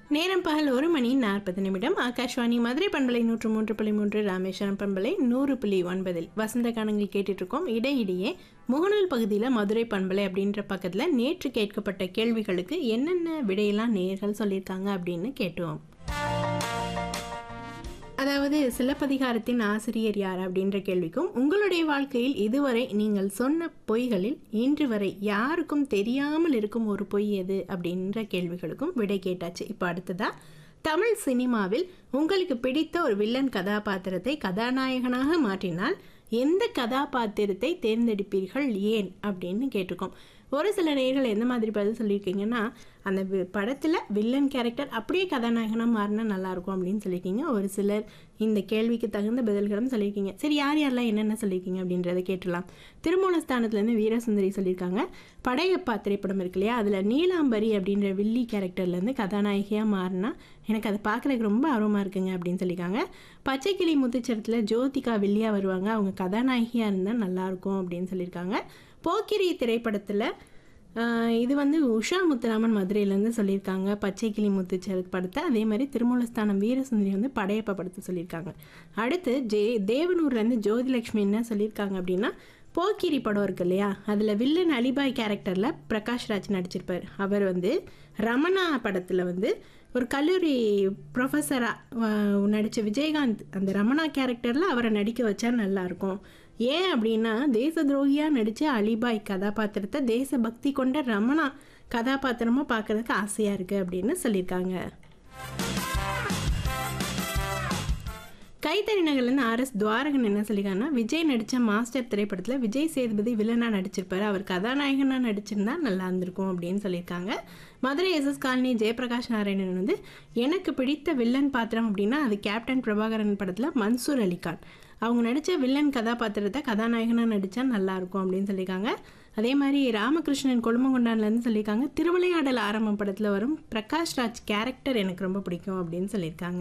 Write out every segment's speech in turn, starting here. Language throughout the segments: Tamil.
நேரம் பகல் ஒரு மணி நாற்பது நிமிடம் ஆகாஷ்வாணி மதுரை பண்பலை நூற்று மூன்று புள்ளி மூன்று ராமேஸ்வரம் பண்பலை நூறு புள்ளி ஒன்பதில் வசந்த கானங்கள் கேட்டுட்டு இருக்கோம் இடையிடையே முகநூல் பகுதியில் மதுரை பண்பலை அப்படின்ற பக்கத்தில் நேற்று கேட்கப்பட்ட கேள்விகளுக்கு என்னென்ன விடையெல்லாம் நேர்கள் சொல்லியிருக்காங்க அப்படின்னு கேட்டோம் அதாவது சிலப்பதிகாரத்தின் ஆசிரியர் யார் அப்படின்ற கேள்விக்கும் உங்களுடைய வாழ்க்கையில் இதுவரை நீங்கள் சொன்ன பொய்களில் இன்று வரை யாருக்கும் தெரியாமல் இருக்கும் ஒரு பொய் எது அப்படின்ற கேள்விகளுக்கும் விடை கேட்டாச்சு இப்போ அடுத்ததா தமிழ் சினிமாவில் உங்களுக்கு பிடித்த ஒரு வில்லன் கதாபாத்திரத்தை கதாநாயகனாக மாற்றினால் எந்த கதாபாத்திரத்தை தேர்ந்தெடுப்பீர்கள் ஏன் அப்படின்னு கேட்டிருக்கோம் ஒரு சில நேர்கள் எந்த மாதிரி பதில் சொல்லியிருக்கீங்கன்னா அந்த வி- படத்தில் வில்லன் கேரக்டர் அப்படியே கதாநாயகனாக மாறினா நல்லாயிருக்கும் அப்படின்னு சொல்லியிருக்கீங்க ஒரு சிலர் இந்த கேள்விக்கு தகுந்த பதில்களும் சொல்லியிருக்கீங்க சரி யார் யாரெல்லாம் என்னென்ன சொல்லியிருக்கீங்க அப்படின்றத கேட்டுடலாம் திருமூலஸ்தானத்துலேருந்து வீரசுந்தரி சொல்லியிருக்காங்க படையப்பா திரைப்படம் இருக்கு இல்லையா அதில் நீலாம்பரி அப்படின்ற வில்லி கேரக்டர்லேருந்து கதாநாயகியாக மாறினா எனக்கு அதை பார்க்குறதுக்கு ரொம்ப ஆர்வமாக இருக்குங்க அப்படின்னு சொல்லியிருக்காங்க பச்சைக்கிளி முத்துச்சரத்தில் ஜோதிகா வில்லியா வருவாங்க அவங்க கதாநாயகியாக இருந்தால் நல்லாயிருக்கும் அப்படின்னு சொல்லியிருக்காங்க போக்கிரி திரைப்படத்தில் ஆஹ் இது வந்து உஷா முத்துராமன் மதுரையிலேருந்து சொல்லியிருக்காங்க பச்சை கிளி முத்துச்சல் படத்தை அதே மாதிரி திருமூலஸ்தானம் வீரசுந்தரி வந்து படையப்பா படத்தை சொல்லியிருக்காங்க அடுத்து ஜே தேவனூர்லேருந்து ஜோதிலட்சுமி என்ன சொல்லியிருக்காங்க அப்படின்னா போக்கிரி படம் இருக்கு இல்லையா அதில் வில்லன் அலிபாய் கேரக்டரில் பிரகாஷ் ராஜ் நடிச்சிருப்பார் அவர் வந்து ரமணா படத்தில் வந்து ஒரு கல்லூரி ப்ரொஃபஸராக நடித்த விஜயகாந்த் அந்த ரமணா கேரக்டரில் அவரை நடிக்க வச்சா நல்லாயிருக்கும் ஏன் அப்படின்னா தேச துரோகியாக நடித்த அலிபாய் கதாபாத்திரத்தை தேசபக்தி கொண்ட ரமணா கதாபாத்திரமாக பார்க்கறதுக்கு ஆசையாக இருக்குது அப்படின்னு சொல்லியிருக்காங்க கைத்தறி நகர்லேருந்து ஆர்எஸ் துவாரகன் என்ன சொல்லியிருக்காங்கன்னா விஜய் நடித்த மாஸ்டர் திரைப்படத்தில் விஜய் சேதுபதி வில்லனாக நடிச்சிருப்பாரு அவர் கதாநாயகனாக நடிச்சிருந்தா நல்லா இருந்திருக்கும் அப்படின்னு சொல்லியிருக்காங்க மதுரை எஸ்எஸ் காலனி ஜெயபிரகாஷ் நாராயணன் வந்து எனக்கு பிடித்த வில்லன் பாத்திரம் அப்படின்னா அது கேப்டன் பிரபாகரன் படத்தில் மன்சூர் அலிகான் அவங்க நடித்த வில்லன் கதாபாத்திரத்தை கதாநாயகனாக நடித்தா நல்லாயிருக்கும் அப்படின்னு சொல்லியிருக்காங்க அதே மாதிரி ராமகிருஷ்ணன் கொழுமங்கொண்டான்லேருந்து சொல்லியிருக்காங்க திருவிளையாடல் ஆரம்பம் படத்தில் வரும் பிரகாஷ் ராஜ் கேரக்டர் எனக்கு ரொம்ப பிடிக்கும் அப்படின்னு சொல்லியிருக்காங்க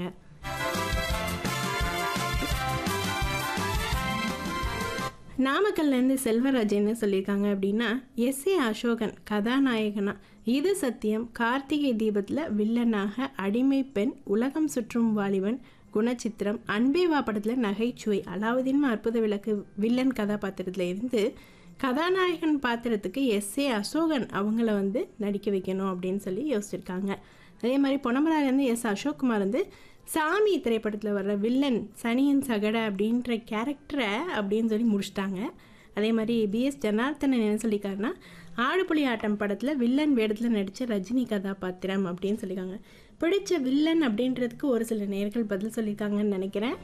நாமக்கல்லேருந்து செல்வராஜ் என்ன சொல்லியிருக்காங்க அப்படின்னா எஸ் ஏ அசோகன் கதாநாயகனா இது சத்தியம் கார்த்திகை தீபத்தில் வில்லனாக அடிமை பெண் உலகம் சுற்றும் வாலிபன் குணச்சித்திரம் அன்பேவா படத்தில் நகைச்சுவை அலாவுதீன் அற்புத விளக்கு வில்லன் கதாபாத்திரத்தில் இருந்து கதாநாயகன் பாத்திரத்துக்கு எஸ் ஏ அசோகன் அவங்கள வந்து நடிக்க வைக்கணும் அப்படின்னு சொல்லி யோசிச்சிருக்காங்க அதே மாதிரி பொன்னமராலேருந்து எஸ் அசோக்குமார் வந்து சாமி திரைப்படத்தில் வர்ற வில்லன் சனியன் சகட அப்படின்ற கேரக்டரை அப்படின்னு சொல்லி முடிச்சிட்டாங்க அதே மாதிரி பிஎஸ் ஜனார்த்தனன் என்ன சொல்லியிருக்காருன்னா ஆடுபுலி ஆட்டம் படத்தில் வில்லன் வேடத்தில் நடித்த ரஜினி கதாபாத்திரம் அப்படின்னு சொல்லியிருக்காங்க பிடிச்ச வில்லன் அப்படின்றதுக்கு ஒரு சில நேர்கள் பதில் சொல்லியிருக்காங்கன்னு நினைக்கிறேன்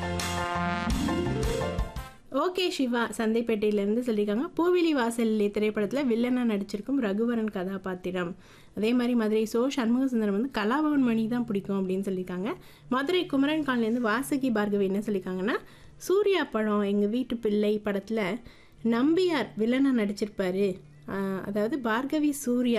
ஓகே சிவா சந்தைப்பேட்டையிலேருந்து சொல்லியிருக்காங்க பூவிலி வாசல்லே திரைப்படத்தில் வில்லனாக நடிச்சிருக்கும் ரகுவரன் கதாபாத்திரம் அதே மாதிரி மதுரை சோ சண்முக சுந்தரம் வந்து கலாபவன் மணி தான் பிடிக்கும் அப்படின்னு சொல்லியிருக்காங்க மதுரை குமரன் காலனிலேருந்து வாசுகி பார்கவி என்ன சொல்லியிருக்காங்கன்னா சூர்யா படம் எங்கள் வீட்டு பிள்ளை படத்தில் நம்பியார் வில்லனாக நடிச்சிருப்பாரு ஆஹ் அதாவது பார்கவி சூர்யா